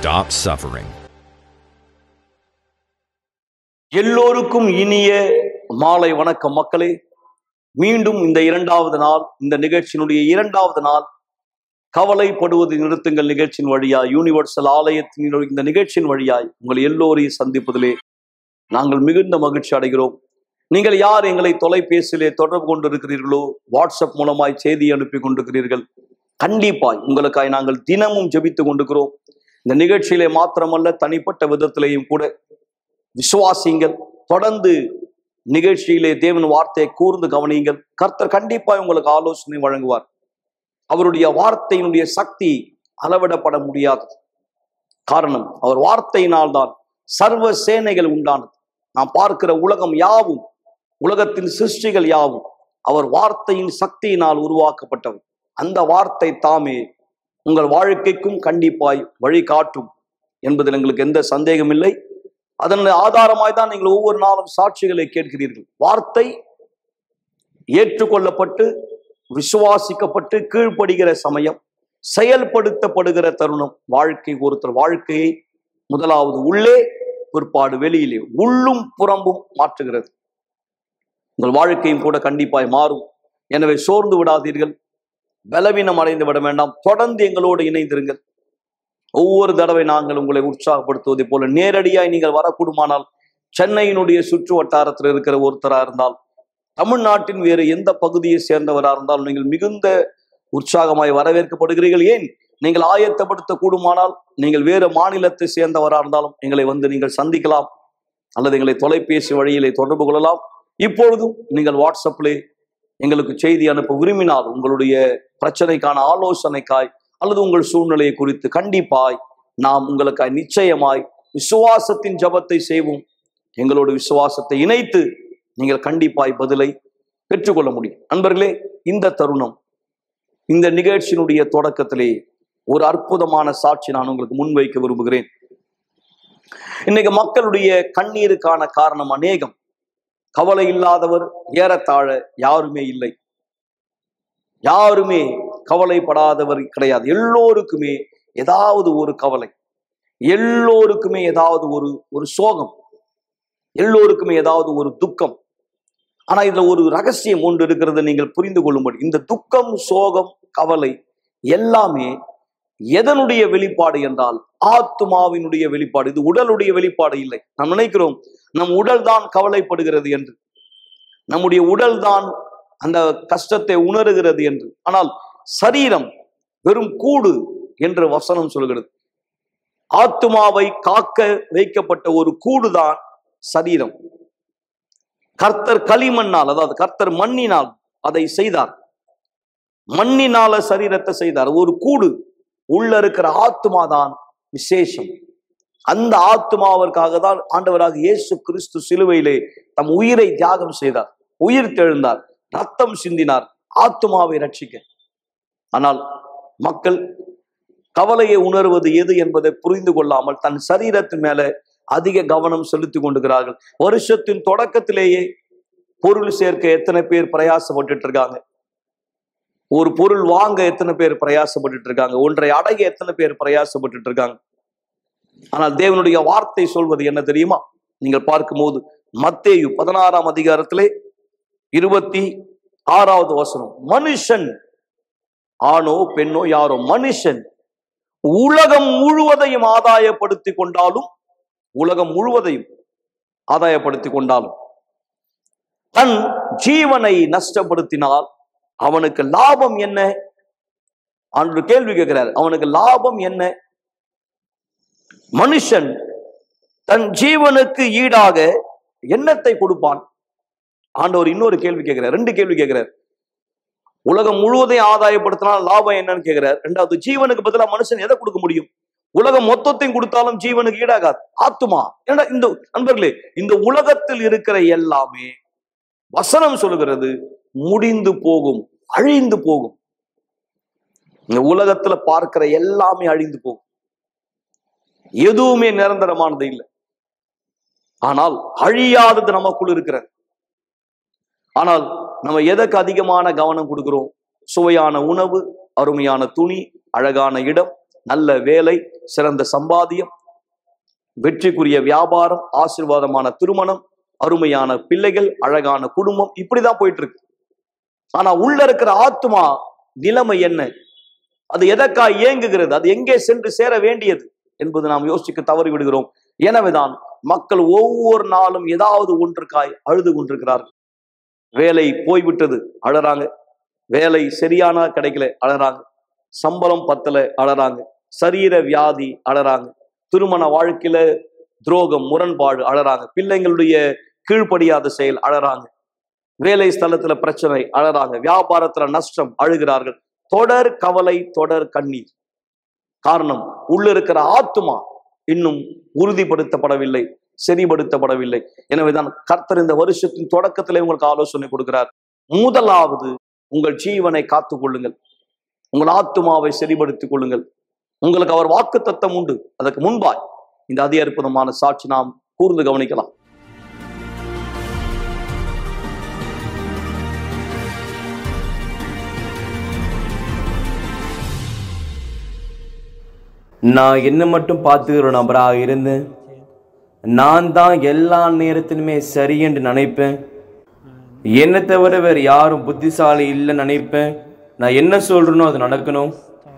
stop suffering. எல்லோருக்கும் இனிய மாலை வணக்கம் மக்களே மீண்டும் இந்த இரண்டாவது நாள் இந்த நிகழ்ச்சியினுடைய இரண்டாவது நாள் கவலைப்படுவது நிறுத்துங்கள் நிகழ்ச்சியின் வழியாய் யூனிவர்சல் ஆலயத்தின் இந்த நிகழ்ச்சியின் வழியாய் உங்கள் எல்லோரையும் சந்திப்பதிலே நாங்கள் மிகுந்த மகிழ்ச்சி அடைகிறோம் நீங்கள் யார் எங்களை தொலைபேசியிலே தொடர்பு கொண்டிருக்கிறீர்களோ வாட்ஸ்அப் மூலமாய் செய்தி அனுப்பி கொண்டிருக்கிறீர்கள் கண்டிப்பாய் உங்களுக்காய் நாங்கள் தினமும் ஜெபித்து கொண்டிருக்கிறோம் இந்த நிகழ்ச்சியிலே மாத்திரமல்ல தனிப்பட்ட விதத்திலேயும் கூட விசுவாசிங்கள் தொடர்ந்து நிகழ்ச்சியிலே தேவன் வார்த்தையை கூர்ந்து கவனியுங்கள் கர்த்தர் கண்டிப்பாய் உங்களுக்கு ஆலோசனை வழங்குவார் அவருடைய வார்த்தையினுடைய சக்தி அளவிடப்பட முடியாதது காரணம் அவர் வார்த்தையினால் தான் சர்வ சேனைகள் உண்டானது நாம் பார்க்கிற உலகம் யாவும் உலகத்தின் சிருஷ்டிகள் யாவும் அவர் வார்த்தையின் சக்தியினால் உருவாக்கப்பட்டவர் அந்த வார்த்தை தாமே உங்கள் வாழ்க்கைக்கும் கண்டிப்பாய் வழிகாட்டும் என்பதில் எங்களுக்கு எந்த சந்தேகம் இல்லை அதன் ஆதாரமாய் தான் நீங்கள் ஒவ்வொரு நாளும் சாட்சிகளை கேட்கிறீர்கள் வார்த்தை ஏற்றுக்கொள்ளப்பட்டு விசுவாசிக்கப்பட்டு கீழ்ப்படுகிற சமயம் செயல்படுத்தப்படுகிற தருணம் வாழ்க்கை ஒருத்தர் வாழ்க்கையை முதலாவது உள்ளே பிற்பாடு வெளியிலே உள்ளும் புறம்பும் மாற்றுகிறது உங்கள் வாழ்க்கையும் கூட கண்டிப்பாய் மாறும் எனவே சோர்ந்து விடாதீர்கள் பலவீனம் அடைந்து விட வேண்டாம் தொடர்ந்து எங்களோடு இணைந்திருங்கள் ஒவ்வொரு தடவை நாங்கள் உங்களை உற்சாகப்படுத்துவதை போல நேரடியாய் நீங்கள் வரக்கூடுமானால் சென்னையினுடைய சுற்று வட்டாரத்தில் இருக்கிற ஒருத்தரா இருந்தால் தமிழ்நாட்டின் வேறு எந்த பகுதியை சேர்ந்தவரா இருந்தாலும் நீங்கள் மிகுந்த உற்சாகமாய் வரவேற்கப்படுகிறீர்கள் ஏன் நீங்கள் ஆயத்தப்படுத்த கூடுமானால் நீங்கள் வேறு மாநிலத்தை சேர்ந்தவரா இருந்தாலும் எங்களை வந்து நீங்கள் சந்திக்கலாம் அல்லது எங்களை தொலைபேசி வழியிலே தொடர்பு கொள்ளலாம் இப்பொழுதும் நீங்கள் வாட்ஸ்அப்பிலே எங்களுக்கு செய்தி அனுப்ப விரும்பினால் உங்களுடைய பிரச்சனைக்கான ஆலோசனைக்காய் அல்லது உங்கள் சூழ்நிலையை குறித்து கண்டிப்பாய் நாம் உங்களுக்காய் நிச்சயமாய் விசுவாசத்தின் ஜபத்தை செய்வோம் எங்களோட விசுவாசத்தை இணைத்து நீங்கள் கண்டிப்பாய் பதிலை பெற்றுக்கொள்ள முடியும் நண்பர்களே இந்த தருணம் இந்த நிகழ்ச்சியினுடைய தொடக்கத்திலே ஒரு அற்புதமான சாட்சி நான் உங்களுக்கு முன்வைக்க விரும்புகிறேன் இன்னைக்கு மக்களுடைய கண்ணீருக்கான காரணம் அநேகம் கவலை இல்லாதவர் ஏறத்தாழ யாருமே இல்லை யாருமே கவலைப்படாதவர் கிடையாது எல்லோருக்குமே ஏதாவது ஒரு கவலை எல்லோருக்குமே ஏதாவது ஒரு ஒரு சோகம் எல்லோருக்குமே ஏதாவது ஒரு துக்கம் ஆனா இதுல ஒரு ரகசியம் ஒன்று இருக்கிறது நீங்கள் புரிந்து கொள்ளும்படி இந்த துக்கம் சோகம் கவலை எல்லாமே எதனுடைய வெளிப்பாடு என்றால் ஆத்மாவினுடைய வெளிப்பாடு இது உடலுடைய வெளிப்பாடு இல்லை நாம் நினைக்கிறோம் நம் உடல் தான் கவலைப்படுகிறது என்று நம்முடைய உடல் தான் அந்த கஷ்டத்தை உணர்கிறது என்று ஆனால் சரீரம் வெறும் கூடு என்று வசனம் சொல்கிறது ஆத்மாவை காக்க வைக்கப்பட்ட ஒரு கூடுதான் சரீரம் கர்த்தர் களிமண்ணால் அதாவது கர்த்தர் மண்ணினால் அதை செய்தார் மண்ணினால சரீரத்தை செய்தார் ஒரு கூடு உள்ள இருக்கிற ஆத்மா தான் விசேஷம் அந்த ஆத்மாவிற்காக தான் ஆண்டவராக இயேசு கிறிஸ்து சிலுவையிலே தம் உயிரை தியாகம் செய்தார் உயிர் தெழுந்தார் ரத்தம் சிந்தினார் ஆத்மாவை ரட்சிக்க ஆனால் மக்கள் கவலையை உணர்வது எது என்பதை புரிந்து கொள்ளாமல் தன் சரீரத்தின் மேல அதிக கவனம் செலுத்தி கொண்டுகிறார்கள் வருஷத்தின் தொடக்கத்திலேயே பொருள் சேர்க்க எத்தனை பேர் பிரயாசப்பட்டுட்டு இருக்காங்க ஒரு பொருள் வாங்க எத்தனை பேர் பிரயாசப்பட்டுட்டு இருக்காங்க ஒன்றை அடைய எத்தனை பேர் பிரயாசப்பட்டுட்டு இருக்காங்க ஆனால் தேவனுடைய வார்த்தை சொல்வது என்ன தெரியுமா நீங்கள் பார்க்கும்போது மத்தேயு பதினாறாம் அதிகாரத்திலே இருபத்தி ஆறாவது வசனம் மனுஷன் ஆணோ பெண்ணோ யாரோ மனுஷன் உலகம் முழுவதையும் ஆதாயப்படுத்தி கொண்டாலும் உலகம் முழுவதையும் ஆதாயப்படுத்தி கொண்டாலும் தன் ஜீவனை நஷ்டப்படுத்தினால் அவனுக்கு லாபம் என்ன அன்று கேள்வி கேட்கிறார் அவனுக்கு லாபம் என்ன மனுஷன் தன் ஜீவனுக்கு ஈடாக எண்ணத்தை கொடுப்பான் ஆண்டவர் இன்னொரு கேள்வி கேட்கிறார் ரெண்டு கேள்வி கேட்கிறார் உலகம் முழுவதையும் ஆதாயப்படுத்தினால் லாபம் என்னன்னு கேட்கிறார் ரெண்டாவது ஜீவனுக்கு பதிலாக மனுஷன் எதை கொடுக்க முடியும் உலகம் மொத்தத்தையும் கொடுத்தாலும் ஜீவனுக்கு ஈடாகாது ஆத்துமா ஏன்னா இந்த நண்பர்களே இந்த உலகத்தில் இருக்கிற எல்லாமே வசனம் சொல்லுகிறது முடிந்து போகும் அழிந்து போகும் இந்த உலகத்துல பார்க்கிற எல்லாமே அழிந்து போகும் எதுவுமே நிரந்தரமானது இல்லை ஆனால் அழியாதது நமக்குள் இருக்கிறது ஆனால் நம்ம எதற்கு அதிகமான கவனம் கொடுக்கிறோம் சுவையான உணவு அருமையான துணி அழகான இடம் நல்ல வேலை சிறந்த சம்பாதியம் வெற்றிக்குரிய வியாபாரம் ஆசீர்வாதமான திருமணம் அருமையான பிள்ளைகள் அழகான குடும்பம் இப்படிதான் போயிட்டு இருக்கு ஆனா உள்ள இருக்கிற ஆத்மா நிலைமை என்ன அது எதற்காக இயங்குகிறது அது எங்கே சென்று சேர வேண்டியது என்பது நாம் யோசிக்க தவறி விடுகிறோம் எனவேதான் மக்கள் ஒவ்வொரு நாளும் ஏதாவது ஒன்றுக்காய் அழுது கொண்டிருக்கிறார்கள் வேலை போய்விட்டது அழறாங்க வேலை சரியான கிடைக்கல அழறாங்க சம்பளம் பத்தல அழறாங்க சரீர வியாதி அழறாங்க திருமண வாழ்க்கையில துரோகம் முரண்பாடு அழறாங்க பிள்ளைங்களுடைய கீழ்ப்படியாத செயல் அழறாங்க வேலை ஸ்தலத்துல பிரச்சனை அழறாங்க வியாபாரத்துல நஷ்டம் அழுகிறார்கள் தொடர் கவலை தொடர் கண்ணீர் காரணம் உள்ள இருக்கிற ஆத்துமா இன்னும் உறுதிப்படுத்தப்படவில்லை சரிபடுத்தப்படவில்லை எனவேதான் கர்த்தர் இந்த வருஷத்தின் தொடக்கத்திலே உங்களுக்கு ஆலோசனை கொடுக்கிறார் முதலாவது உங்கள் ஜீவனை காத்துக் கொள்ளுங்கள் உங்கள் ஆத்துமாவை சரிபடுத்திக் கொள்ளுங்கள் உங்களுக்கு அவர் வாக்கு தத்தம் உண்டு அதற்கு முன்பாய் இந்த அதி அற்புதமான சாட்சி நாம் கூர்ந்து கவனிக்கலாம் நான் என்ன மட்டும் பார்த்துக்கிற நபராக இருந்து நான் தான் எல்லா நேரத்திலுமே சரி என்று நினைப்பேன் என்னை தவிர வேறு யாரும் புத்திசாலி இல்லைன்னு நினைப்பேன் நான் என்ன சொல்றேனோ அது நடக்கணும்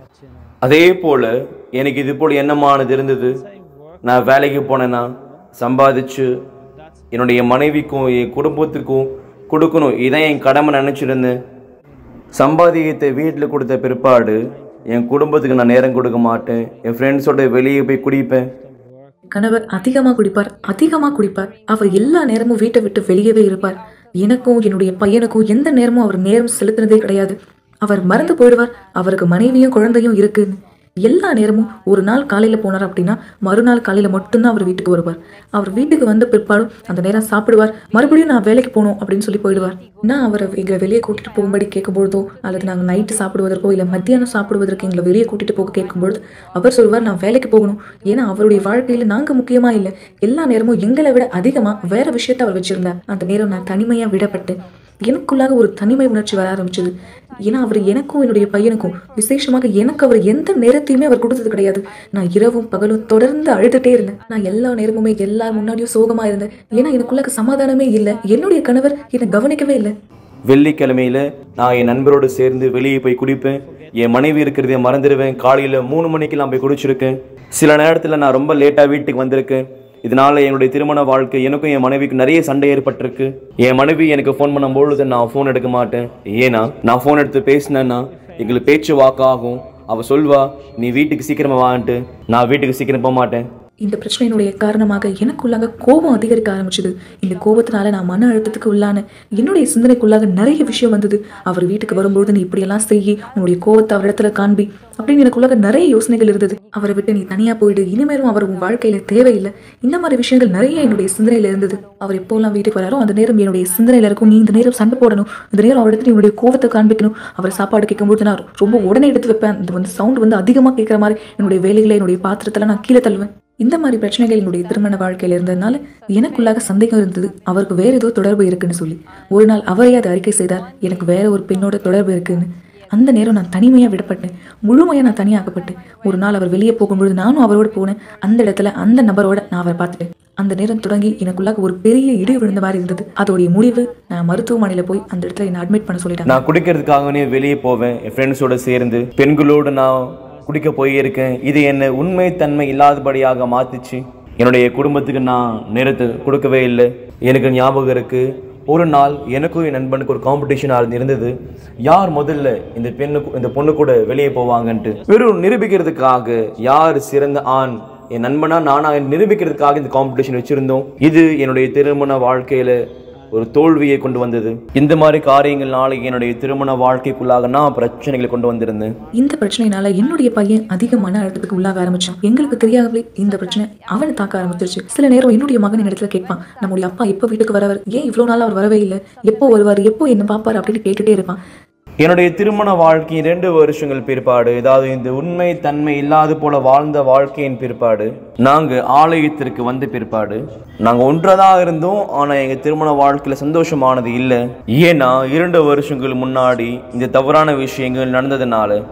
அதே போல் எனக்கு இது போல் எண்ணமானது இருந்தது நான் வேலைக்கு போனேன்னா சம்பாதிச்சு என்னுடைய மனைவிக்கும் என் குடும்பத்துக்கும் கொடுக்கணும் இதான் என் கடமை நினச்சிருந்தேன் சம்பாதியத்தை வீட்டில் கொடுத்த பிற்பாடு என் குடும்பத்துக்கு நான் நேரம் கொடுக்க மாட்டேன் என் ஃப்ரெண்ட்ஸோட வெளியே போய் குடிப்பேன் கணவர் அதிகமாக குடிப்பார் அதிகமாக குடிப்பார் அவர் எல்லா நேரமும் வீட்டை விட்டு வெளியவே இருப்பார் எனக்கும் என்னுடைய பையனுக்கும் எந்த நேரமும் அவர் நேரம் செலுத்தினதே கிடையாது அவர் மறந்து போயிடுவார் அவருக்கு மனைவியும் குழந்தையும் இருக்குன்னு எல்லா நேரமும் ஒரு நாள் காலையில் போனார் அப்படின்னா மறுநாள் காலையில் மட்டும்தான் அவர் வீட்டுக்கு வருவார் அவர் வீட்டுக்கு வந்த பிற்பாடும் அந்த நேரம் சாப்பிடுவார் மறுபடியும் நான் வேலைக்கு போகணும் அப்படின்னு சொல்லி போயிடுவார் நான் அவரை எங்களை வெளியே கூட்டிட்டு போகும்படி கேட்கும்பொழுதோ அல்லது நாங்கள் நைட்டு சாப்பிடுவதற்கோ இல்லை மத்தியானம் சாப்பிடுவதற்கு எங்களை வெளியே கூட்டிட்டு போக கேட்கும்பொழுது அவர் சொல்வார் நான் வேலைக்கு போகணும் ஏன்னா அவருடைய வாழ்க்கையில் நாங்கள் முக்கியமா இல்லை எல்லா நேரமும் எங்களை விட அதிகமாக வேற விஷயத்த அவர் வச்சிருந்தார் அந்த நேரம் நான் தனிமையாக விடப்பட்டு எனக்குள்ளாக ஒரு தனிமை உணர்ச்சி வர ஆரம்பிச்சது ஏன்னா அவர் எனக்கும் என்னுடைய பையனுக்கும் விசேஷமாக எனக்கு அவர் எந்த நேரத்தையுமே அவர் கொடுத்தது கிடையாது நான் இரவும் பகலும் தொடர்ந்து அழுதுட்டே இருந்தேன் நான் எல்லா நேரமுமே எல்லார் முன்னாடியும் சோகமா இருந்தேன் ஏன்னா எனக்குள்ளாக சமாதானமே இல்லை என்னுடைய கணவர் என்னை கவனிக்கவே இல்லை வெள்ளிக்கிழமையில நான் என் நண்பரோடு சேர்ந்து வெளியே போய் குடிப்பேன் என் மனைவி இருக்கிறதைய மறந்துடுவேன் காலையில் மூணு மணிக்கு நான் போய் குடிச்சிருக்கேன் சில நேரத்தில் நான் ரொம்ப லேட்டாக வீட்டுக்கு வந்திருக்கேன் இதனால என்னுடைய திருமண வாழ்க்கை எனக்கும் என் மனைவிக்கு நிறைய சண்டை ஏற்பட்டிருக்கு என் மனைவி எனக்கு ஃபோன் பண்ணும்பொழுது நான் ஃபோன் எடுக்க மாட்டேன் ஏன்னா நான் ஃபோன் எடுத்து பேசினேன்னா எங்களுக்கு பேச்சு வாக்காகும் அவ சொல்வா நீ வீட்டுக்கு சீக்கிரமா வான்ட்டு நான் வீட்டுக்கு சீக்கிரம் போக மாட்டேன் இந்த பிரச்சனையினுடைய காரணமாக எனக்குள்ளாக கோபம் அதிகரிக்க ஆரம்பிச்சது இந்த கோபத்தினால நான் மன அழுத்தத்துக்கு உள்ளான என்னுடைய சிந்தனைக்குள்ளாக நிறைய விஷயம் வந்தது அவர் வீட்டுக்கு வரும்போது நீ இப்படியெல்லாம் செய்யி உன்னுடைய கோபத்தை அவரிடத்துல காண்பி அப்படின்னு எனக்குள்ளாக நிறைய யோசனைகள் இருந்தது அவரை விட்டு நீ தனியா போயிடு இனிமேலும் அவர் உன் வாழ்க்கையில தேவையில்லை இந்த மாதிரி விஷயங்கள் நிறைய என்னுடைய சிந்தனையில இருந்தது அவர் எப்போல்லாம் வீட்டுக்கு வராரோ அந்த நேரம் என்னுடைய சிந்தனையில இருக்கும் நீ இந்த நேரம் சண்டை போடணும் இந்த நேரம் அவரிடத்துல என்னுடைய கோபத்தை காண்பிக்கணும் அவர் சாப்பாடு கேட்கும்போது நான் ரொம்ப உடனே எடுத்து வைப்பேன் இந்த வந்து சவுண்ட் வந்து அதிகமாக கேட்குற மாதிரி என்னுடைய வேலைகளை என்னுடைய பாத்திரத்தில் நான் கீழே தள்ளுவேன் இந்த மாதிரி பிரச்சனைகள் என்னுடைய திருமண வாழ்க்கையில் இருந்ததுனால எனக்குள்ளாக சந்தேகம் இருந்தது அவருக்கு வேற ஏதோ தொடர்பு இருக்குன்னு சொல்லி ஒரு நாள் அவரே அதை அறிக்கை செய்தார் எனக்கு வேற ஒரு பெண்ணோட தொடர்பு இருக்குன்னு அந்த நேரம் நான் தனிமையாக விடப்பட்டேன் முழுமையாக நான் தனியாக்கப்பட்டேன் ஒரு நாள் அவர் வெளியே போகும்பொழுது நானும் அவரோட போனேன் அந்த இடத்துல அந்த நபரோட நான் அவரை பார்த்துட்டேன் அந்த நேரம் தொடங்கி எனக்குள்ளாக ஒரு பெரிய இடி விழுந்த மாதிரி இருந்தது அதோடைய முடிவு நான் மருத்துவமனையில் போய் அந்த இடத்துல என்னை அட்மிட் பண்ண சொல்லிட்டாங்க நான் குடிக்கிறதுக்காகவே வெளியே போவேன் என் ஃப்ரெண்ட்ஸோட சேர்ந்து பெண்களோடு நான் குடிக்க போயிருக்கேன் இது என்னை உண்மைத்தன்மை இல்லாதபடியாக மாத்துச்சு என்னுடைய குடும்பத்துக்கு நான் நேரத்தை கொடுக்கவே இல்லை எனக்கு ஞாபகம் இருக்கு ஒரு நாள் எனக்கும் என் நண்பனுக்கு ஒரு காம்படிஷன் இருந்தது யார் முதல்ல இந்த பெண்ணு இந்த பொண்ணு கூட வெளியே போவாங்கன்ட்டு வெறும் நிரூபிக்கிறதுக்காக யார் சிறந்த ஆண் என் நண்பனா நானா நிரூபிக்கிறதுக்காக இந்த காம்படிஷன் வச்சிருந்தோம் இது என்னுடைய திருமண வாழ்க்கையில ஒரு தோல்வியை கொண்டு வந்தது இந்த மாதிரி காரியங்கள்னால என்னுடைய திருமண வாழ்க்கைக்குள்ளாக நான் பிரச்சனைகளை கொண்டு வந்திருந்தேன் இந்த பிரச்சனையினால என்னுடைய பையன் அதிக மன அழுத்தத்துக்கு உள்ளாக ஆரம்பிச்சான் எங்களுக்கு தெரியாமலே இந்த பிரச்சனை அவனை தாக்க ஆரம்பிச்சிருச்சு சில நேரம் என்னுடைய மகன் இடத்துல கேட்பான் நம்முடைய அப்பா எப்போ வீட்டுக்கு வரவர் ஏன் இவ்வளோ நாள் அவர் வரவே இல்லை எப்போ வருவார் எப்போ என்ன பார்ப்பார் அப்படின்னு கேட்டுட்டே இருப்பான் என்னுடைய திருமண வாழ்க்கையின் ரெண்டு வருஷங்கள் பிற்பாடு அதாவது இந்த உண்மை தன்மை இல்லாது போல வாழ்ந்த வாழ்க்கையின் பிற்பாடு நாங்க ஆலயத்திற்கு வந்த பிற்பாடு நாங்க ஒன்றதா இருந்தோம் ஆனா எங்க திருமண வாழ்க்கையில சந்தோஷமானது இல்லை ஏன்னா இரண்டு வருஷங்கள் முன்னாடி இந்த தவறான விஷயங்கள் நடந்ததுனால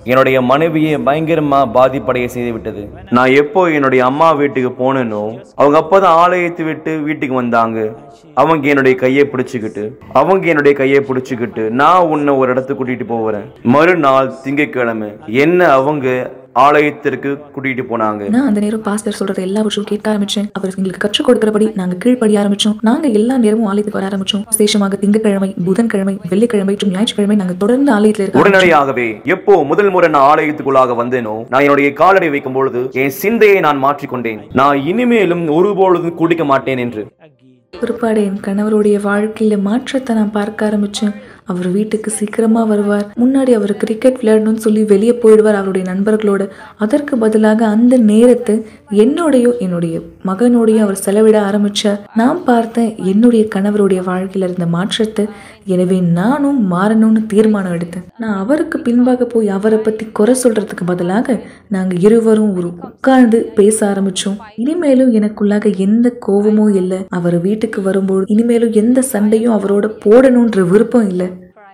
என்னுடைய மனைவியை பயங்கரமா பாதிப்படைய செய்து விட்டது நான் எப்போ என்னுடைய அம்மா வீட்டுக்கு போனேனோ அவங்க அப்பதான் ஆலயத்தை விட்டு வீட்டுக்கு வந்தாங்க அவங்க என்னுடைய கையை பிடிச்சுக்கிட்டு அவங்க என்னுடைய கையை பிடிச்சுக்கிட்டு நான் உன்னை ஒரு இடத்துக்கு கூட்டிட்டு போகிறேன் மறுநாள் திங்கட்கிழமை என்ன அவங்க ஆலயத்திற்கு கூட்டிட்டு போனாங்க நான் அந்த நேரம் பாஸ்டர் சொல்றது எல்லா விஷயம் கேட்க ஆரம்பிச்சேன் அவர் எங்களுக்கு கற்றுக் கொடுக்கிறபடி நாங்க கீழ்ப்படிய ஆரம்பிச்சோம் நாங்க எல்லா நேரமும் ஆலயத்துக்கு வர ஆரம்பிச்சோம் விசேஷமாக திங்கட்கிழமை புதன்கிழமை வெள்ளிக்கிழமை மற்றும் ஞாயிற்றுக்கிழமை நாங்க தொடர்ந்து ஆலயத்துல இருக்க ஆரம்பிச்சோம். உடனடியாகவே எப்போ முதல் முறை நான் ஆலயத்துக்குள்ளாக வந்தேனோ நான் என்னுடைய காலடை வைக்கும் பொழுது என் சிந்தையை நான் மாற்றிக்கொண்டேன் நான் இனிமேலும் ஒருபொழுதும் குடிக்க மாட்டேன் என்று பிற்பாடு என் கணவருடைய வாழ்க்கையில மாற்றத்தை நான் பார்க்க ஆரம்பிச்சேன் அவர் வீட்டுக்கு சீக்கிரமா வருவார் முன்னாடி அவர் கிரிக்கெட் விளையாடணும்னு சொல்லி வெளியே போயிடுவார் அவருடைய நண்பர்களோட அதற்கு பதிலாக அந்த நேரத்தை என்னோடையோ என்னுடைய மகனோடையோ அவர் செலவிட ஆரம்பிச்சார் நான் பார்த்தேன் என்னுடைய கணவருடைய வாழ்க்கையில இருந்த மாற்றத்தை எனவே நானும் மாறணும்னு தீர்மானம் எடுத்தேன் நான் அவருக்கு பின்பாக போய் அவரை பத்தி குறை சொல்றதுக்கு பதிலாக நாங்க இருவரும் ஒரு உட்கார்ந்து பேச ஆரம்பிச்சோம் இனிமேலும் எனக்குள்ளாக எந்த கோவமும் இல்லை அவர் வீட்டுக்கு வரும்போது இனிமேலும் எந்த சண்டையும் அவரோட போடணுன்ற விருப்பம் இல்லை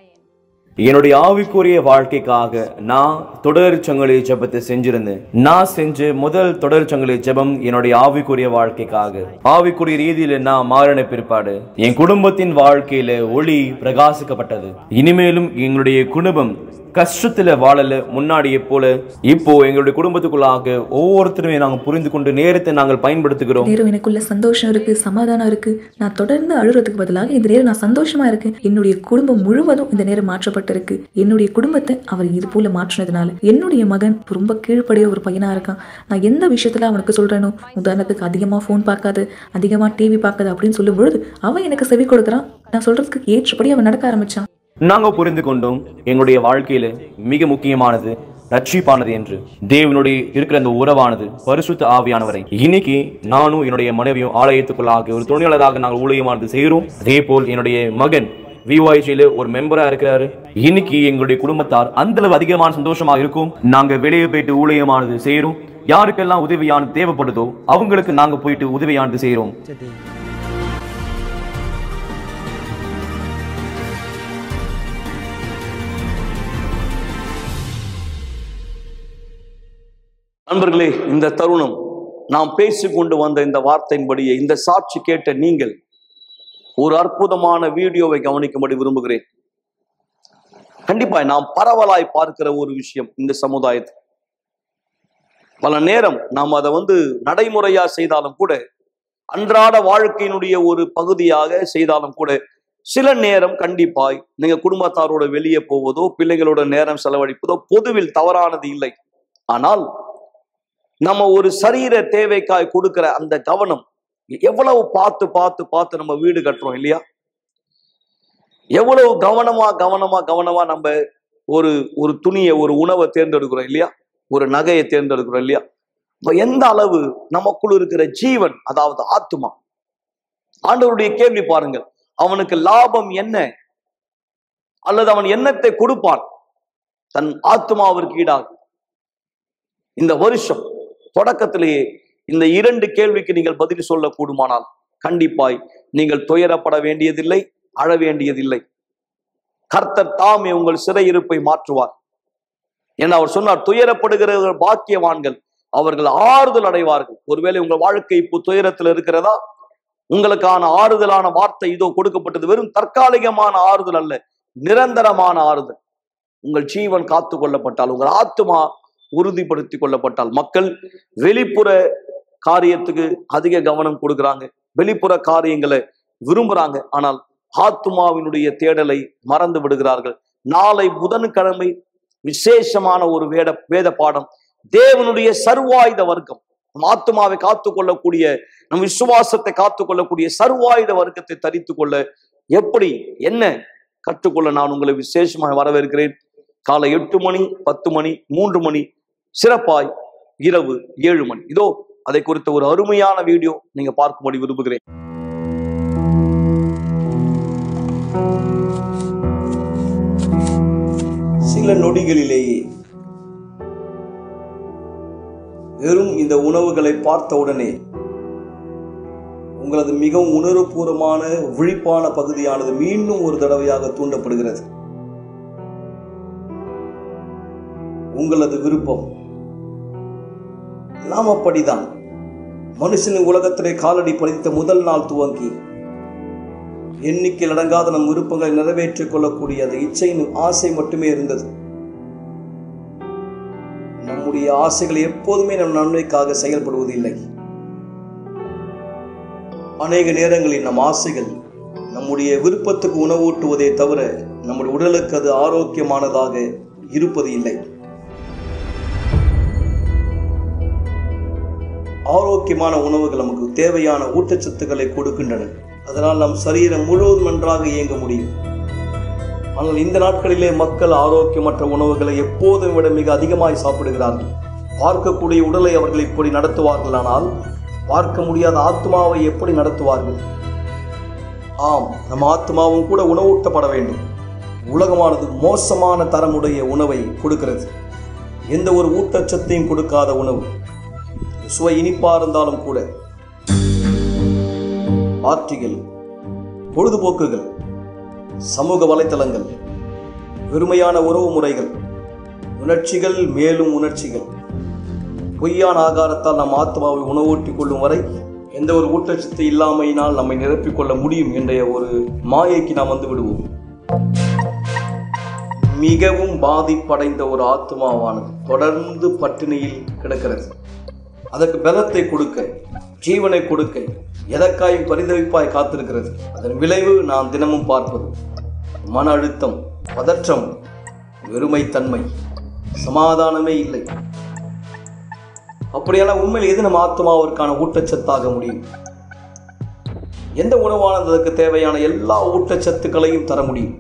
என்னுடைய ஆவிக்குரிய வாழ்க்கைக்காக நான் தொடர் சங்கிலி ஜெபத்தை செஞ்சிருந்தேன் நான் செஞ்ச முதல் தொடர் சங்கிலி ஜெபம் என்னுடைய ஆவிக்குரிய வாழ்க்கைக்காக ஆவிக்குரிய ரீதியில நான் மாறின பிற்பாடு என் குடும்பத்தின் வாழ்க்கையில ஒளி பிரகாசிக்கப்பட்டது இனிமேலும் எங்களுடைய குடும்பம் கஷ்டத்துல வாழல முன்னாடியே போல இப்போ எங்களுடைய குடும்பத்துக்குள்ளாக ஒவ்வொருத்தருமே நாங்கள் புரிந்து கொண்டு நேரத்தை நாங்கள் பயன்படுத்துகிறோம் நேரம் எனக்குள்ள சந்தோஷம் இருக்கு சமாதானம் இருக்கு நான் தொடர்ந்து அழுறதுக்கு பதிலாக இந்த நேரம் நான் சந்தோஷமா இருக்கேன் என்னுடைய குடும்பம் முழுவதும் இந்த நேரம் மாற்றப்பட்டிருக்கு என்னுடைய குடும்பத்தை அவர் இது போல மாற்றினதுனால என்னுடைய மகன் ரொம்ப கீழ்ப்படிய ஒரு பையனா இருக்கான் நான் எந்த விஷயத்துல அவனுக்கு சொல்றேனோ உதாரணத்துக்கு அதிகமா ஃபோன் பார்க்காது அதிகமா டிவி பார்க்காது அப்படின்னு சொல்லும் பொழுது அவன் எனக்கு செவி கொடுக்குறான் நான் சொல்றதுக்கு ஏற்றபடி அவன் நடக்க ஆரம்பிச்சான் நாங்க புரிந்து கொண்டோம் எங்களுடைய வாழ்க்கையில மிக முக்கியமானது ரட்சிப்பானது என்று தேவனுடைய இருக்கிற அந்த உறவானது பரிசுத்த ஆவியானவரை இன்னைக்கு நானும் என்னுடைய மனைவியும் ஆலயத்துக்குள்ளாக ஒரு துணையாளராக நாங்கள் ஊழியமானது செய்கிறோம் அதே போல் என்னுடைய மகன் விவாய்ச்சியில ஒரு மெம்பரா இருக்கிறாரு இன்னைக்கு எங்களுடைய குடும்பத்தார் அந்த அளவு அதிகமான சந்தோஷமா இருக்கும் நாங்க வெளியே போயிட்டு ஊழியமானது செய்யறோம் யாருக்கெல்லாம் உதவியானது தேவைப்படுதோ அவங்களுக்கு நாங்க போயிட்டு உதவியானது செய்யறோம் நண்பர்களே இந்த தருணம் நாம் பேசிக்கொண்டு வந்த இந்த வார்த்தையின்படியே இந்த சாட்சி கேட்ட நீங்கள் ஒரு அற்புதமான வீடியோவை கவனிக்கும்படி விரும்புகிறேன் கண்டிப்பா நாம் பரவலாய் பார்க்கிற ஒரு விஷயம் இந்த சமுதாயத்தில் பல நேரம் நாம் அதை வந்து நடைமுறையா செய்தாலும் கூட அன்றாட வாழ்க்கையினுடைய ஒரு பகுதியாக செய்தாலும் கூட சில நேரம் கண்டிப்பாய் நீங்க குடும்பத்தாரோட வெளியே போவதோ பிள்ளைகளோட நேரம் செலவழிப்பதோ பொதுவில் தவறானது இல்லை ஆனால் நம்ம ஒரு சரீர தேவைக்காய் கொடுக்கிற அந்த கவனம் எவ்வளவு பார்த்து பார்த்து பார்த்து நம்ம வீடு கட்டுறோம் இல்லையா எவ்வளவு கவனமா கவனமா கவனமா நம்ம ஒரு ஒரு துணியை ஒரு உணவை தேர்ந்தெடுக்கிறோம் இல்லையா ஒரு நகையை தேர்ந்தெடுக்கிறோம் இல்லையா இப்ப எந்த அளவு நமக்குள் இருக்கிற ஜீவன் அதாவது ஆத்துமா ஆண்டவருடைய கேள்வி பாருங்கள் அவனுக்கு லாபம் என்ன அல்லது அவன் எண்ணத்தை கொடுப்பான் தன் ஆத்மாவிற்கு ஈடாக இந்த வருஷம் தொடக்கத்திலேயே இந்த இரண்டு கேள்விக்கு நீங்கள் பதில் சொல்ல கூடுமானால் கண்டிப்பாய் நீங்கள் துயரப்பட வேண்டியதில்லை அழ வேண்டியதில்லை கர்த்தர் தாமே உங்கள் சிறையிருப்பை மாற்றுவார் என அவர் சொன்னார் துயரப்படுகிறவர்கள் பாக்கியவான்கள் அவர்கள் ஆறுதல் அடைவார்கள் ஒருவேளை உங்கள் வாழ்க்கை இப்போ துயரத்தில் இருக்கிறதா உங்களுக்கான ஆறுதலான வார்த்தை இதோ கொடுக்கப்பட்டது வெறும் தற்காலிகமான ஆறுதல் அல்ல நிரந்தரமான ஆறுதல் உங்கள் ஜீவன் காத்து கொள்ளப்பட்டால் உங்கள் ஆத்மா உறுதிப்படுத்தி கொள்ளப்பட்டால் மக்கள் வெளிப்புற காரியத்துக்கு அதிக கவனம் கொடுக்குறாங்க வெளிப்புற காரியங்களை விரும்புறாங்க ஆனால் ஆத்மாவினுடைய தேடலை மறந்து விடுகிறார்கள் நாளை புதன்கிழமை விசேஷமான ஒரு வேத வேத பாடம் தேவனுடைய சர்வாயுத வர்க்கம் நம் ஆத்மாவை காத்துக்கொள்ளக்கூடிய நம் விசுவாசத்தை காத்துக்கொள்ளக்கூடிய சர்வாயுத வர்க்கத்தை தரித்து கொள்ள எப்படி என்ன கற்றுக்கொள்ள நான் உங்களை விசேஷமாக வரவேற்கிறேன் காலை எட்டு மணி பத்து மணி மூன்று மணி சிறப்பாய் இரவு ஏழு மணி இதோ அதை குறித்த ஒரு அருமையான வீடியோ நீங்க பார்க்கும்படி விரும்புகிறேன் சில நொடிகளிலேயே வெறும் இந்த உணவுகளை பார்த்த உடனே உங்களது மிகவும் உணர்வுபூர்வமான விழிப்பான பகுதியானது மீண்டும் ஒரு தடவையாக தூண்டப்படுகிறது உங்களது விருப்பம் நாம் அப்படிதான் மனுஷனின் உலகத்திலே காலடி பதித்த முதல் நாள் துவங்கி எண்ணிக்கையில் அடங்காத நம் விருப்பங்களை நிறைவேற்றிக் கொள்ளக்கூடிய அந்த இச்சையின் ஆசை மட்டுமே இருந்தது நம்முடைய ஆசைகள் எப்போதுமே நம் நன்மைக்காக செயல்படுவதில்லை அநேக நேரங்களில் நம் ஆசைகள் நம்முடைய விருப்பத்துக்கு உணவூட்டுவதே தவிர நம்முடைய உடலுக்கு அது ஆரோக்கியமானதாக இருப்பது இல்லை ஆரோக்கியமான உணவுகள் நமக்கு தேவையான ஊட்டச்சத்துக்களை கொடுக்கின்றன அதனால் நம் சரீரம் முழுவதும் நன்றாக இயங்க முடியும் ஆனால் இந்த நாட்களிலே மக்கள் ஆரோக்கியமற்ற உணவுகளை எப்போதும் விட மிக அதிகமாய் சாப்பிடுகிறார்கள் பார்க்கக்கூடிய உடலை அவர்கள் இப்படி நடத்துவார்களானால் பார்க்க முடியாத ஆத்மாவை எப்படி நடத்துவார்கள் ஆம் நம் ஆத்மாவும் கூட உணவூட்டப்பட வேண்டும் உலகமானது மோசமான தரமுடைய உணவை கொடுக்கிறது எந்த ஒரு ஊட்டச்சத்தையும் கொடுக்காத உணவு சுவை இனிப்பா இருந்தாலும் கூட பார்ட்டிகள் பொழுதுபோக்குகள் சமூக வலைத்தளங்கள் வெறுமையான உறவு முறைகள் உணர்ச்சிகள் மேலும் உணர்ச்சிகள் பொய்யான ஆகாரத்தால் நம் ஆத்மாவை உணவூட்டிக் கொள்ளும் வரை எந்த ஒரு ஊட்டச்சத்து இல்லாமையினால் நம்மை நிரப்பிக் கொள்ள முடியும் என்ற ஒரு மாயைக்கு நாம் வந்து விடுவோம் மிகவும் பாதிப்படைந்த ஒரு ஆத்மாவானது தொடர்ந்து பட்டினியில் கிடக்கிறது அதற்கு பலத்தை கொடுக்க ஜீவனை கொடுக்க எதற்காயும் பரிதவிப்பாய் காத்திருக்கிறது அதன் விளைவு நாம் தினமும் பார்ப்பது மன அழுத்தம் பதற்றம் வெறுமைத்தன்மை சமாதானமே இல்லை அப்படியான உண்மையில் எது நம் ஆத்மாவிற்கான ஊட்டச்சத்தாக முடியும் எந்த உணவானது அதற்கு தேவையான எல்லா ஊட்டச்சத்துக்களையும் தர முடியும்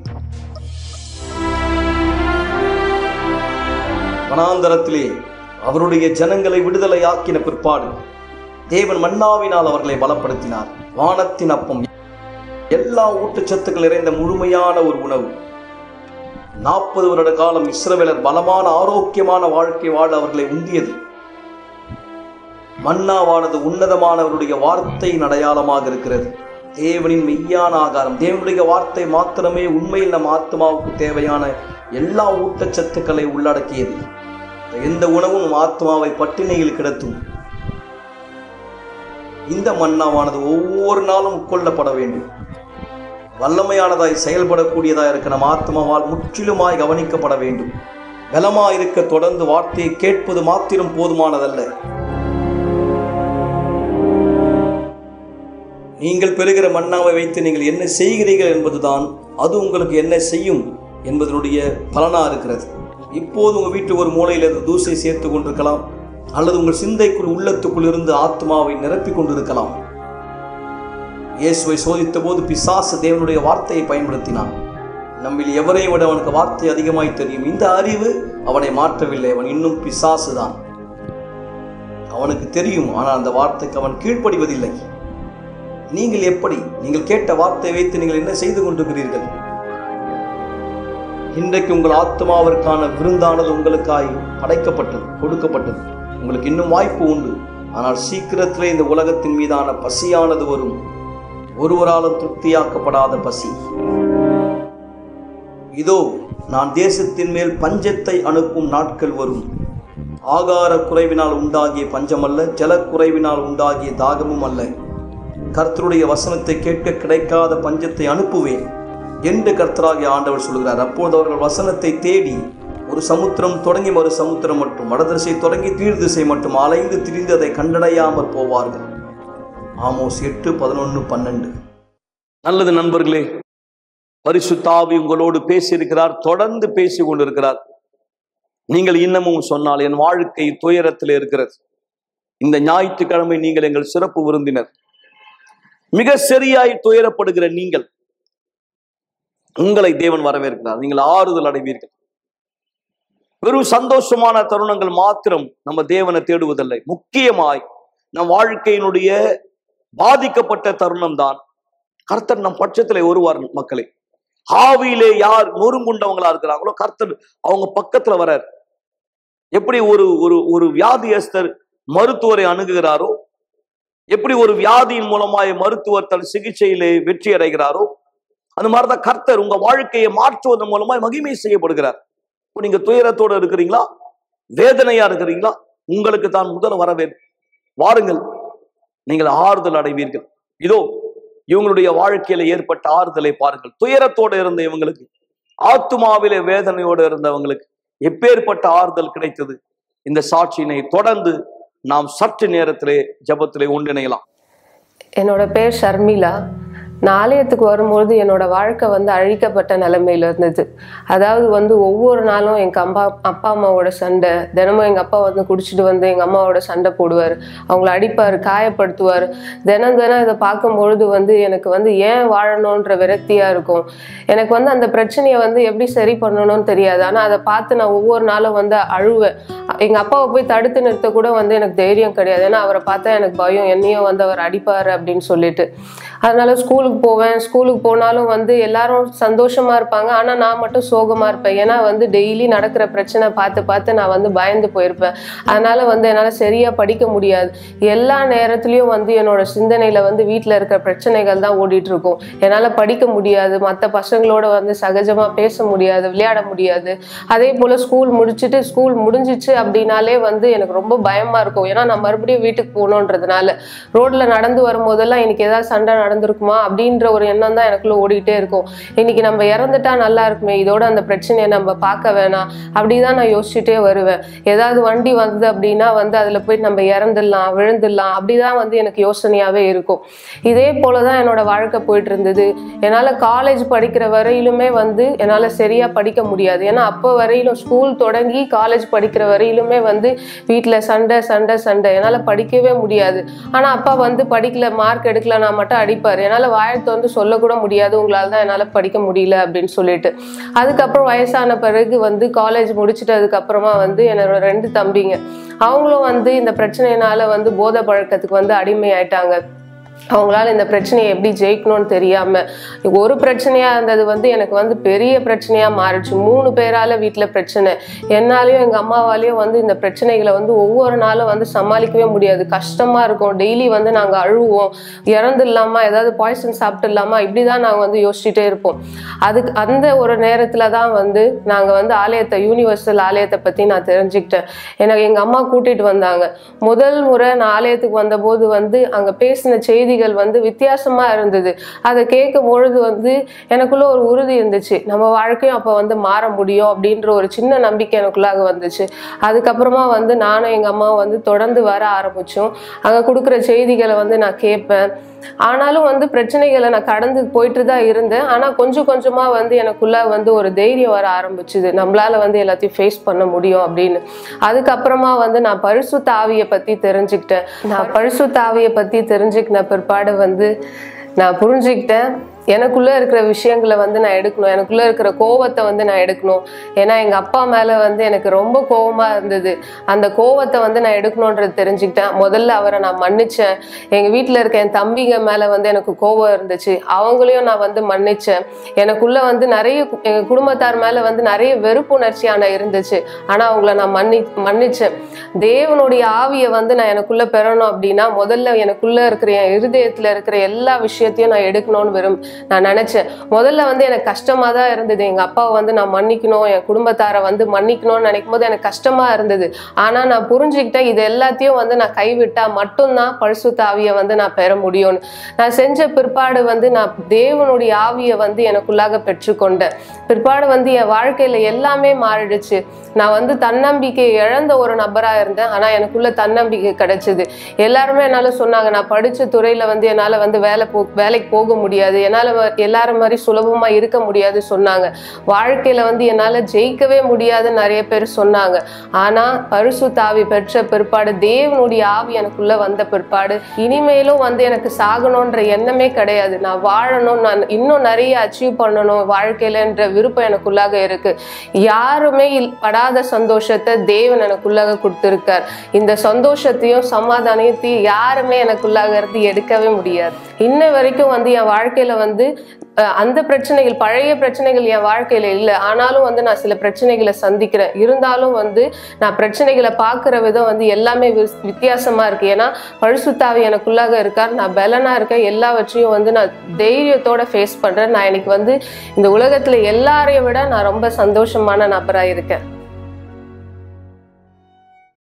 வனாந்தரத்திலே அவருடைய ஜனங்களை விடுதலையாக்கின பிற்பாடு தேவன் மன்னாவினால் அவர்களை பலப்படுத்தினார் வானத்தின் அப்பம் எல்லா ஊட்டச்சத்துக்கள் நிறைந்த முழுமையான ஒரு உணவு நாற்பது வருட காலம் இஸ்ரவேலர் பலமான ஆரோக்கியமான வாழ்க்கை வாழ அவர்களை உந்தியது மன்னாவானது உன்னதமானவருடைய வார்த்தையின் அடையாளமாக இருக்கிறது தேவனின் மெய்யான ஆகாரம் தேவனுடைய வார்த்தை மாத்திரமே உண்மையில் நம் ஆத்மாவுக்கு தேவையான எல்லா ஊட்டச்சத்துக்களை உள்ளடக்கியது எந்த உணவும் நம் ஆத்மாவை பட்டினியில் கிடத்தும் இந்த மன்னாவானது ஒவ்வொரு நாளும் உட்கொள்ளப்பட வேண்டும் வல்லமையானதாய் செயல்படக்கூடியதாய் இருக்க நம் ஆத்மாவால் முற்றிலுமாய் கவனிக்கப்பட வேண்டும் பலமாயிருக்க தொடர்ந்து வார்த்தையை கேட்பது மாத்திரம் போதுமானதல்ல நீங்கள் பெறுகிற மன்னாவை வைத்து நீங்கள் என்ன செய்கிறீர்கள் என்பதுதான் அது உங்களுக்கு என்ன செய்யும் என்பதனுடைய பலனா இருக்கிறது இப்போது உங்கள் வீட்டு ஒரு மூலையில் இருந்து தூசை சேர்த்து கொண்டிருக்கலாம் அல்லது உங்கள் சிந்தைக்குள் உள்ளத்துக்குள் இருந்து ஆத்மாவை நிரப்பிக் கொண்டிருக்கலாம் இயேசுவை சோதித்த போது பிசாசு தேவனுடைய வார்த்தையை பயன்படுத்தினான் நம்மில் எவரை விட அவனுக்கு வார்த்தை அதிகமாய் தெரியும் இந்த அறிவு அவனை மாற்றவில்லை அவன் இன்னும் பிசாசு தான் அவனுக்கு தெரியும் ஆனால் அந்த வார்த்தைக்கு அவன் கீழ்ப்படிவதில்லை நீங்கள் எப்படி நீங்கள் கேட்ட வார்த்தை வைத்து நீங்கள் என்ன செய்து கொண்டிருக்கிறீர்கள் இன்றைக்கு உங்கள் ஆத்மாவிற்கான விருந்தானது உங்களுக்காய் படைக்கப்பட்டது கொடுக்கப்பட்டது உங்களுக்கு இன்னும் வாய்ப்பு உண்டு ஆனால் சீக்கிரத்திலே இந்த உலகத்தின் மீதான பசியானது வரும் ஒருவராலும் திருப்தியாக்கப்படாத பசி இதோ நான் தேசத்தின் மேல் பஞ்சத்தை அனுப்பும் நாட்கள் வரும் ஆகார குறைவினால் உண்டாகிய பஞ்சமல்ல ஜலக்குறைவினால் உண்டாகிய தாகமும் அல்ல கர்த்தருடைய வசனத்தை கேட்க கிடைக்காத பஞ்சத்தை அனுப்புவேன் என்று கர்த்தராகிய ஆண்டவர் சொல்கிறார் அப்போது அவர்கள் வசனத்தை தேடி ஒரு சமுத்திரம் தொடங்கி மறு சமுத்திரம் மட்டும் வடதிசை தொடங்கி கீழ் திசை மட்டும் அலைந்து திரிந்து அதை கண்டடையாமல் போவார்கள் ஆமோஸ் எட்டு பதினொன்று பன்னெண்டு நல்லது நண்பர்களே பரிசுத்தாவி உங்களோடு பேசியிருக்கிறார் தொடர்ந்து பேசி கொண்டிருக்கிறார் நீங்கள் இன்னமும் சொன்னால் என் வாழ்க்கை துயரத்தில் இருக்கிறது இந்த ஞாயிற்றுக்கிழமை நீங்கள் எங்கள் சிறப்பு விருந்தினர் மிக சரியாய் துயரப்படுகிற நீங்கள் உங்களை தேவன் வரவேற்கிறார் நீங்கள் ஆறுதல் அடைவீர்கள் வெறும் சந்தோஷமான தருணங்கள் மாத்திரம் நம்ம தேவனை தேடுவதில்லை முக்கியமாய் நம் வாழ்க்கையினுடைய பாதிக்கப்பட்ட தருணம் தான் கர்த்தர் நம் பட்சத்திலே வருவார் மக்களே ஆவியிலே யார் நொறுங்குண்டவங்களா இருக்கிறாங்களோ கர்த்தர் அவங்க பக்கத்துல வரார் எப்படி ஒரு ஒரு ஒரு வியாதியஸ்தர் மருத்துவரை அணுகுகிறாரோ எப்படி ஒரு வியாதியின் மூலமாய் மருத்துவர் தன் சிகிச்சையிலே வெற்றி அடைகிறாரோ அந்த மாதிரிதான் கர்த்தர் உங்க வாழ்க்கையை மாற்றுவதன் மூலமாய் மகிமை செய்யப்படுகிறார் இப்போ நீங்க துயரத்தோட இருக்கிறீங்களா வேதனையா இருக்கிறீங்களா உங்களுக்கு தான் முதல் வரவேற்பு வாருங்கள் நீங்கள் ஆறுதல் அடைவீர்கள் இதோ இவங்களுடைய வாழ்க்கையில ஏற்பட்ட ஆறுதலை பாருங்கள் துயரத்தோடு இருந்த இவங்களுக்கு ஆத்துமாவிலே வேதனையோடு இருந்தவங்களுக்கு எப்பேற்பட்ட ஆறுதல் கிடைத்தது இந்த சாட்சியினை தொடர்ந்து நாம் சற்று நேரத்திலே ஜெபத்திலே ஒன்றிணையலாம் என்னோட பேர் ஷர்மிளா நான் ஆலயத்துக்கு வரும்பொழுது என்னோட வாழ்க்கை வந்து அழிக்கப்பட்ட நிலைமையில இருந்தது அதாவது வந்து ஒவ்வொரு நாளும் எங்கள் அம்மா அப்பா அம்மாவோட சண்டை தினமும் எங்கள் அப்பா வந்து குடிச்சிட்டு வந்து எங்கள் அம்மாவோட சண்டை போடுவார் அவங்கள அடிப்பார் காயப்படுத்துவார் தினம் தினம் இதை பார்க்கும்பொழுது வந்து எனக்கு வந்து ஏன் வாழணுன்ற விரக்தியாக இருக்கும் எனக்கு வந்து அந்த பிரச்சனையை வந்து எப்படி சரி பண்ணணும்னு தெரியாது ஆனால் அதை பார்த்து நான் ஒவ்வொரு நாளும் வந்து அழுவேன் எங்கள் அப்பாவை போய் தடுத்து நிறுத்த கூட வந்து எனக்கு தைரியம் கிடையாது ஏன்னா அவரை பார்த்தா எனக்கு பயம் என்னையும் வந்து அவர் அடிப்பார் அப்படின்னு சொல்லிட்டு அதனால ஸ்கூலுக்கு போவேன் ஸ்கூலுக்கு போனாலும் வந்து எல்லாரும் சந்தோஷமா இருப்பாங்க ஆனால் நான் மட்டும் சோகமா இருப்பேன் ஏன்னா வந்து டெய்லி நடக்கிற பிரச்சனை பார்த்து பார்த்து நான் வந்து பயந்து போயிருப்பேன் அதனால வந்து என்னால் சரியா படிக்க முடியாது எல்லா நேரத்துலையும் வந்து என்னோட சிந்தனையில வந்து வீட்டில் இருக்கிற பிரச்சனைகள் தான் ஓடிட்டு இருக்கும் என்னால் படிக்க முடியாது மற்ற பசங்களோட வந்து சகஜமா பேச முடியாது விளையாட முடியாது அதே போல ஸ்கூல் முடிச்சுட்டு ஸ்கூல் முடிஞ்சிச்சு அப்படின்னாலே வந்து எனக்கு ரொம்ப பயமா இருக்கும் ஏன்னா நான் மறுபடியும் வீட்டுக்கு போகணுன்றதுனால ரோட்ல நடந்து வரும்போதெல்லாம் இன்னைக்கு ஏதாவது சண்டை நடந்திருக்குமா அப்படின்ற ஒரு எண்ணம் தான் எனக்குள்ள ஓடிட்டே இருக்கும் இன்னைக்கு நம்ம இறந்துட்டா நல்லா இருக்குமே இதோட அந்த பிரச்சனையை நம்ம பார்க்க வேணாம் அப்படிதான் நான் யோசிச்சுட்டே வருவேன் ஏதாவது வண்டி வந்தது அப்படின்னா வந்து அதுல போய் நம்ம இறந்துடலாம் விழுந்துடலாம் அப்படிதான் வந்து எனக்கு யோசனையாவே இருக்கும் இதே போலதான் என்னோட வாழ்க்கை போயிட்டு இருந்தது என்னால காலேஜ் படிக்கிற வரையிலுமே வந்து என்னால சரியா படிக்க முடியாது ஏன்னா அப்போ வரையிலும் ஸ்கூல் தொடங்கி காலேஜ் படிக்கிற வரையிலுமே வந்து வீட்டுல சண்டை சண்டை சண்டை என்னால படிக்கவே முடியாது ஆனா அப்பா வந்து படிக்கல மார்க் எடுக்கலனா மட்டும் அடிப்பாரு என்னால வாயத்தை வந்து சொல்லக்கூட முடியாது உங்களால தான் என்னால படிக்க முடியல அப்படின்னு சொல்லிட்டு அதுக்கப்புறம் வயசான பிறகு வந்து காலேஜ் முடிச்சிட்டதுக்கு அப்புறமா வந்து என்னோட ரெண்டு தம்பிங்க அவங்களும் வந்து இந்த பிரச்சனையினால வந்து போதை பழக்கத்துக்கு வந்து அடிமை ஆயிட்டாங்க அவங்களால இந்த பிரச்சனையை எப்படி ஜெயிக்கணும்னு தெரியாம ஒரு பிரச்சனையா இருந்தது வந்து எனக்கு வந்து பெரிய பிரச்சனையா மாறிடுச்சு மூணு பேரால வீட்டுல பிரச்சனை என்னாலையும் எங்க அம்மாவாலையும் வந்து இந்த பிரச்சனைகளை வந்து ஒவ்வொரு நாளும் வந்து சமாளிக்கவே முடியாது கஷ்டமா இருக்கும் டெய்லி வந்து நாங்க அழுவோம் இறந்துடலாமா ஏதாவது பாய்சன் சாப்பிட்டுடலாமா இப்படிதான் நாங்க வந்து யோசிச்சுட்டே இருப்போம் அதுக்கு அந்த ஒரு நேரத்துல தான் வந்து நாங்க வந்து ஆலயத்தை யூனிவர்சல் ஆலயத்தை பத்தி நான் தெரிஞ்சுக்கிட்டேன் எனக்கு எங்க அம்மா கூட்டிட்டு வந்தாங்க முதல் முறை நான் ஆலயத்துக்கு வந்தபோது வந்து அங்க பேசின செய்திகள் வந்து வித்தியாசமா இருந்தது அதை கேட்கும் பொழுது வந்து எனக்குள்ள ஒரு உறுதி இருந்துச்சு நம்ம வாழ்க்கையும் அப்ப வந்து மாற முடியும் அப்படின்ற ஒரு சின்ன நம்பிக்கை எனக்குள்ளாக வந்துச்சு அதுக்கப்புறமா வந்து நானும் எங்க அம்மாவும் வந்து தொடர்ந்து வர ஆரம்பிச்சோம் அங்க கொடுக்குற செய்திகளை வந்து நான் கேட்பேன் ஆனாலும் வந்து பிரச்சனைகளை நான் கடந்து போயிட்டு தான் இருந்தேன் ஆனா கொஞ்சம் கொஞ்சமா வந்து எனக்குள்ள வந்து ஒரு தைரியம் வர ஆரம்பிச்சுது நம்மளால வந்து எல்லாத்தையும் ஃபேஸ் பண்ண முடியும் அப்படின்னு அதுக்கப்புறமா வந்து நான் பரிசு தாவியை பத்தி தெரிஞ்சுக்கிட்டேன் நான் பரிசு தாவியை பத்தி தெரிஞ்சுக்கின பிற்பாடு வந்து நான் புரிஞ்சுக்கிட்டேன் எனக்குள்ள இருக்கிற விஷயங்களை வந்து நான் எடுக்கணும் எனக்குள்ள இருக்கிற கோவத்தை வந்து நான் எடுக்கணும் ஏன்னா எங்க அப்பா மேல வந்து எனக்கு ரொம்ப கோவமா இருந்தது அந்த கோவத்தை வந்து நான் எடுக்கணுன்றது தெரிஞ்சுக்கிட்டேன் முதல்ல அவரை நான் மன்னிச்சேன் எங்க வீட்டுல இருக்க என் தம்பிங்க மேல வந்து எனக்கு கோவம் இருந்துச்சு அவங்களையும் நான் வந்து மன்னிச்சேன் எனக்குள்ள வந்து நிறைய கு- எங்க குடும்பத்தார் மேல வந்து நிறைய வெறுப்புணர்ச்சியான இருந்துச்சு ஆனா அவங்கள நான் மன்னி மன்னிச்சேன் தேவனுடைய ஆவியை வந்து நான் எனக்குள்ள பெறணும் அப்படின்னா முதல்ல எனக்குள்ள இருக்கிற என் இருதயத்துல இருக்கிற எல்லா விஷயத்தையும் நான் எடுக்கணும்னு விரும்ப நான் நினைச்சேன் முதல்ல வந்து எனக்கு கஷ்டமா தான் இருந்தது எங்க அப்பாவை வந்து நான் மன்னிக்கணும் என் குடும்பத்தாரை வந்து மன்னிக்கணும்னு நினைக்கும் போது எனக்கு கஷ்டமா இருந்தது ஆனா நான் புரிஞ்சுக்கிட்டேன் இது எல்லாத்தையும் வந்து நான் கைவிட்டா மட்டும்தான் பரிசுத்த ஆவியை வந்து நான் பெற முடியும்னு நான் செஞ்ச பிற்பாடு வந்து நான் தேவனுடைய ஆவியை வந்து எனக்குள்ளாக பெற்றுக்கொண்டேன் பிற்பாடு வந்து என் வாழ்க்கையில எல்லாமே மாறிடுச்சு நான் வந்து தன்னம்பிக்கை இழந்த ஒரு நபரா இருந்தேன் ஆனா எனக்குள்ள தன்னம்பிக்கை கிடைச்சது எல்லாருமே என்னால சொன்னாங்க நான் படிச்ச துறையில வந்து என்னால வந்து வேலை போ வேலைக்கு போக முடியாது என்னால வ- எல்லாரும் மாதிரி சுலபமா இருக்க முடியாது சொன்னாங்க வாழ்க்கையில வந்து என்னால ஜெயிக்கவே முடியாது நிறைய பேர் சொன்னாங்க ஆனா பரிசு தாவி பெற்ற பிற்பாடு தேவனுடைய ஆவி எனக்குள்ள வந்த பிற்பாடு இனிமேலும் வந்து எனக்கு சாகணுன்ற எண்ணமே கிடையாது நான் வாழணும் நான் இன்னும் நிறைய அச்சீவ் பண்ணணும் வாழ்க்கையிலன்ற விருப்பம் எனக்குள்ளாக இருக்கு யாருமே இல்- படாத சந்தோஷத்தை தேவன் எனக்குள்ளாக கொடுத்திருக்கார் இந்த சந்தோஷத்தையும் சமாதானத்தையும் யாருமே எனக்குள்ளாக இருந்து எடுக்கவே முடியாது இன்ன வரைக்கும் வந்து என் வாழ்க்கையில வந்து அஹ், அந்த பிரச்சனைகள் பழைய பிரச்சனைகள் என் வாழ்க்கையில இல்லை ஆனாலும் வந்து நான் சில பிரச்சனைகளை சந்திக்கிறேன் இருந்தாலும் வந்து நான் பிரச்சனைகளை பார்க்குற விதம் வந்து எல்லாமே வி- வித்தியாசமா இருக்கு ஏன்னா பழுசுத்தாவி எனக்குள்ளாக இருக்கார் நான் பலனா இருக்கேன் எல்லாவற்றையும் வந்து நான் தைரியத்தோட ஃபேஸ் பண்றேன் நான் எனக்கு வந்து இந்த உலகத்துல எல்லாரையும் விட நான் ரொம்ப சந்தோஷமான நபரா இருக்கேன்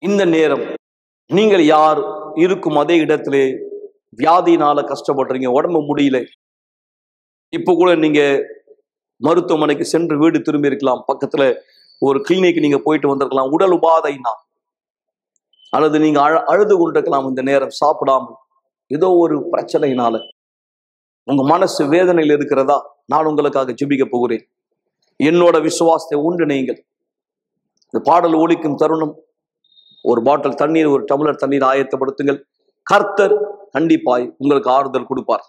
இந்த நேரம் நீங்கள் யார் இருக்கும் அதே இடத்திலே வியாதியினால கஷ்டப்படுறீங்க உடம்பு முடியல இப்போ கூட நீங்க மருத்துவமனைக்கு சென்று வீடு திரும்பி இருக்கலாம் பக்கத்துல ஒரு கிளினிக் நீங்க போயிட்டு வந்திருக்கலாம் உடல் உபாதைனா அல்லது நீங்க அழ அழுது கொண்டிருக்கலாம் இந்த நேரம் சாப்பிடாம ஏதோ ஒரு பிரச்சனையினால உங்க மனசு வேதனையில் இருக்கிறதா நான் உங்களுக்காக ஜெபிக்க போகிறேன் என்னோட விசுவாசத்தை உண்டு நீங்கள் இந்த பாடல் ஒலிக்கும் தருணம் ஒரு பாட்டில் தண்ணீர் ஒரு டம்ளர் தண்ணீர் ஆயத்தப்படுத்துங்கள் கர்த்தர் கண்டிப்பாய் உங்களுக்கு ஆறுதல் கொடுப்பார்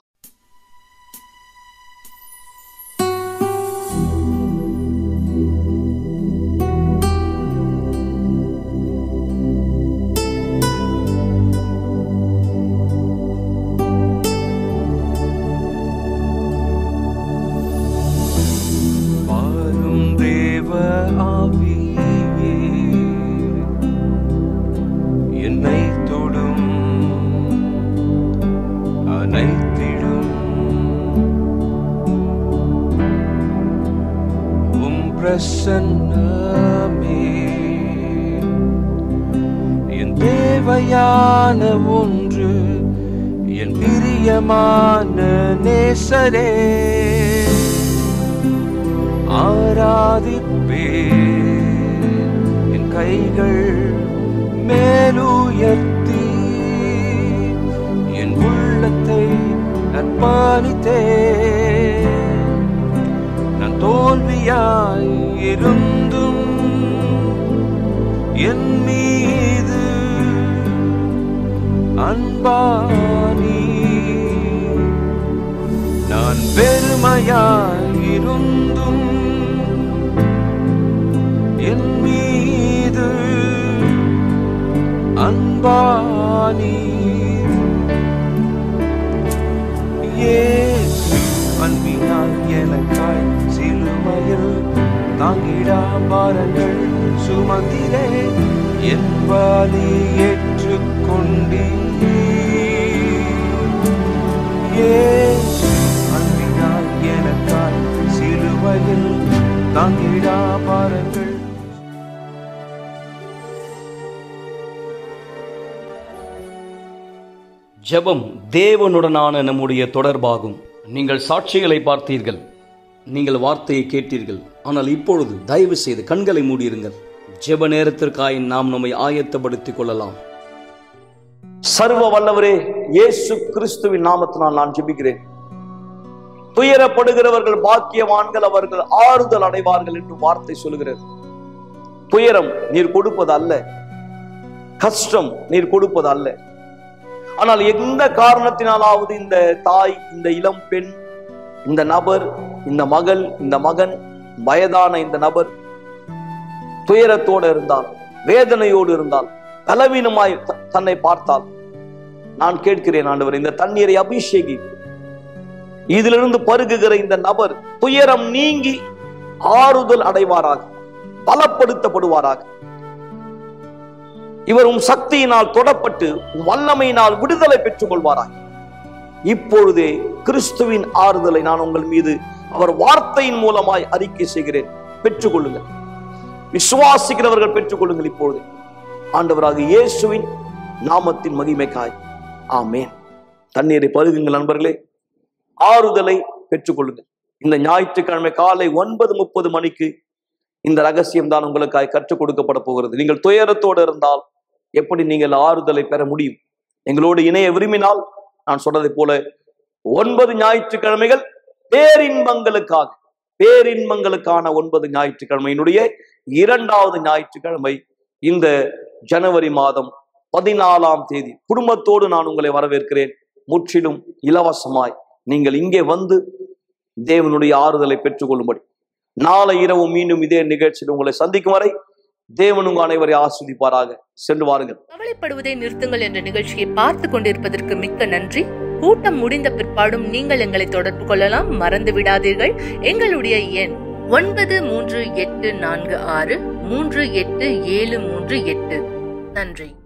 வாரும் தேவ ஆவியே என்னை தொடும் அனைத்திடும் உம் பிரசன்னமே என் தேவையான ஒன்று என் பிரியமான நேசரே ஆராதிப்பே என் கைகள் மேலுயர்த்தி என் உள்ளத்தை அர்ப்பணித்தே நான் தோல்வியாய் இருந்தும் என் மீது அன்பானி நான் பெருமையாயிருந்தும் என் மீது அன்பானி இயேசு அன்பினால் எனக்காய் சிலுமையில் தாங்கிடா பாரங்கள் சுமந்திலே என் வலி ஏற்றுக்கொண்டீ இயேசு அன்பினால் எனக்காய் சிலுவையில் தாங்கிடா பாருங்கள் ஜெபம் தேவனுடனான நம்முடைய தொடர்பாகும் நீங்கள் சாட்சிகளை பார்த்தீர்கள் நீங்கள் வார்த்தையை கேட்டீர்கள் ஆனால் இப்பொழுது தயவு செய்து கண்களை மூடியிருங்கள் ஜெப நேரத்திற்காய் நாம் நம்மை ஆயத்தப்படுத்திக் கொள்ளலாம் சர்வ வல்லவரே இயேசு கிறிஸ்துவின் நாமத்தினால் நான் ஜெபிக்கிறேன் துயரப்படுகிறவர்கள் பாக்கியவான்கள் அவர்கள் ஆறுதல் அடைவார்கள் என்று வார்த்தை சொல்கிறது துயரம் நீர் கொடுப்பது அல்ல கஷ்டம் நீர் கொடுப்பது அல்ல ஆனால் எந்த காரணத்தினாலாவது இந்த தாய் இந்த இளம் பெண் இந்த நபர் இந்த மகள் இந்த மகன் வயதான இந்த நபர் துயரத்தோடு இருந்தால் வேதனையோடு இருந்தால் பலவீனமாய் த- தன்னை பார்த்தால் நான் கேட்கிறேன் ஆண்டவர் இந்த தண்ணீரை அபிஷேகி இதிலிருந்து பருகுகிற இந்த நபர் துயரம் நீங்கி ஆறுதல் அடைவாராக பலப்படுத்தப்படுவாராக இவர் உம் சக்தியினால் தொடப்பட்டு உம் வல்லமையினால் விடுதலை பெற்றுக் கொள்வாராக இப்பொழுதே கிறிஸ்துவின் ஆறுதலை நான் உங்கள் மீது அவர் வார்த்தையின் மூலமாய் அறிக்கை செய்கிறேன் பெற்றுக்கொள்ளுங்கள் விசுவாசிக்கிறவர்கள் பெற்றுக்கொள்ளுங்கள் இப்பொழுது ஆண்டவராக இயேசுவின் நாமத்தின் மகிமைக்காய் ஆமேன் தண்ணீரை பருகுங்கள் நண்பர்களே ஆறுதலை பெற்றுக்கொள்ளுங்கள் இந்த ஞாயிற்றுக்கிழமை காலை ஒன்பது முப்பது மணிக்கு இந்த ரகசியம் தான் உங்களுக்காய் கற்றுக் கொடுக்கப்பட போகிறது நீங்கள் துயரத்தோடு இருந்தால் எப்படி நீங்கள் ஆறுதலை பெற முடியும் எங்களோடு இணைய விரும்பினால் நான் சொன்னதை போல ஒன்பது ஞாயிற்றுக்கிழமைகள் பேரின்பங்களுக்காக பேரின்பங்களுக்கான ஒன்பது ஞாயிற்றுக்கிழமையினுடைய இரண்டாவது ஞாயிற்றுக்கிழமை இந்த ஜனவரி மாதம் பதினாலாம் தேதி குடும்பத்தோடு நான் உங்களை வரவேற்கிறேன் முற்றிலும் இலவசமாய் நீங்கள் இங்கே வந்து தேவனுடைய ஆறுதலை பெற்றுக்கொள்ளும்படி நாளை இரவு மீண்டும் இதே நிகழ்ச்சியில் உங்களை சந்திக்கும் வரை தேவன் உங்க அனைவரை ஆஸ்வதிப்பாராக சென்று வாருங்கள் கவலைப்படுவதை நிறுத்துங்கள் என்ற நிகழ்ச்சியை பார்த்து கொண்டிருப்பதற்கு மிக்க நன்றி கூட்டம் முடிந்த பிற்பாடும் நீங்கள் எங்களை தொடர்பு கொள்ளலாம் மறந்து விடாதீர்கள் எங்களுடைய எண் ஒன்பது மூன்று எட்டு நான்கு ஆறு மூன்று எட்டு ஏழு மூன்று எட்டு நன்றி